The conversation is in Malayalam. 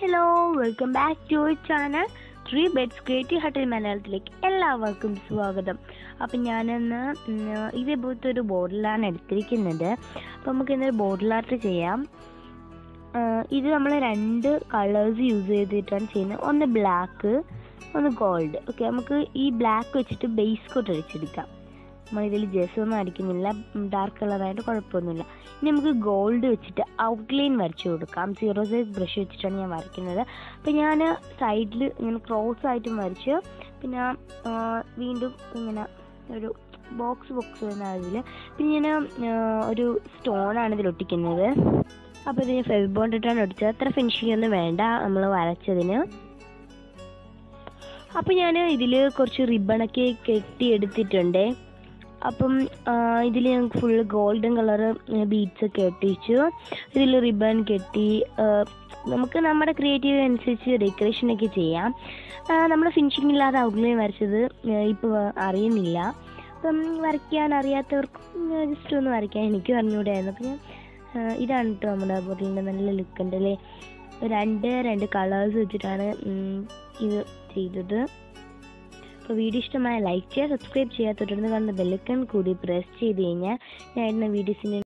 hello welcome back to our channel three beds creative hotel മലയാളത്തിലേക്ക് എല്ലാവർക്കും സ്വാഗതം അപ്പം ഞാനിന്ന് ഉം, ഇതേപോലത്തെ ഒരു ബോട്ടിലാണ് എടുത്തിരിക്കുന്നത് അപ്പം നമുക്ക് ഇന്നൊരു ബോട്ടിൽ ആർട്ട് ചെയ്യാം ആ, ഇത് നമ്മൾ രണ്ട് കളേഴ്സ് യൂസ് ചെയ്തിട്ടാണ് ചെയ്യുന്നത് ഒന്ന് ബ്ലാക്ക് ഒന്ന് ഗോൾഡ് ഓക്കെ നമുക്ക് ഈ ബ്ലാക്ക് വെച്ചിട്ട് ബേസ് കോട്ട് അടിച്ചെടുക്കാം നമ്മൾ ഇതിൽ ജെസ്സൊന്നും അടിക്കുന്നില്ല ഡാർക്ക് കളറായിട്ട് കുഴപ്പമൊന്നുമില്ല ഇനി നമുക്ക് ഗോൾഡ് വെച്ചിട്ട് ഔട്ട്ലൈൻ വരച്ചു കൊടുക്കാം സീറോ സൈസ് ബ്രഷ് വെച്ചിട്ടാണ് ഞാൻ വരയ്ക്കുന്നത് അപ്പം ഞാൻ സൈഡിൽ ഇങ്ങനെ ക്രോസ് ആയിട്ടും വരച്ച് പിന്നെ ആ, വീണ്ടും ഇങ്ങനെ ഒരു ബോക്സ് ബോക്സ് വരുന്ന അതിൽ പിന്നെ ഞാൻ ആ, ഒരു സ്റ്റോണാണ് ഇതിൽ ഒട്ടിക്കുന്നത് അപ്പോൾ ഇതിന് ഫെവി ബോണ്ട് ഇട്ടാണ് ഒട്ടിച്ചത് അത്ര ഫിനിഷിംഗ് ഒന്നും വേണ്ട നമ്മൾ വരച്ചതിന് അപ്പോൾ ഞാൻ ഇതിൽ കുറച്ച് റിബണൊക്കെ കെട്ടി എടുത്തിട്ടുണ്ട് അപ്പം ഇതിൽ ഞങ്ങൾക്ക് ഫുള്ള് ഗോൾഡൻ കളറ് ബീഡ്സ് ഒക്കെ ഒട്ടിച്ചു ഇതിൽ റിബൺ കെട്ടി ആ, നമുക്ക് നമ്മുടെ ക്രിയേറ്റീവ് അനുസരിച്ച് ഡെക്കറേഷൻ ഒക്കെ ചെയ്യാം നമ്മൾ ഫിനിഷിംഗ് ഇല്ലാതെ ഔട്ട്ലൈൻ വരച്ചത് ഇപ്പോൾ അറിയുന്നില്ല അപ്പം വരയ്ക്കാൻ അറിയാത്തവർക്കും ജസ്റ്റ് ഒന്ന് വരയ്ക്കാൻ എനിക്കും അറിഞ്ഞുകൂടായിരുന്നു അപ്പം ഞാൻ ആ, ഇതാണ് കേട്ടോ നമ്മുടെ ബോട്ടിലിൻ്റെ നല്ല ലുക്ക് ഉണ്ട് അല്ലേ രണ്ട് രണ്ട് കളേഴ്സ് വെച്ചിട്ടാണ് ഉം, ഇത് ചെയ്തത് അപ്പോൾ വീഡിയോ ഇഷ്ടമായ ലൈക്ക് ചെയ്യുക സബ്സ്ക്രൈബ് ചെയ്യുക തുടർന്ന് കാണുന്ന ബെല്ലൈക്കൺ കൂടി പ്രസ് ചെയ്ത് കഴിഞ്ഞാൽ ഞാൻ ഇടുന്ന വീഡിയോസിൻ്റെ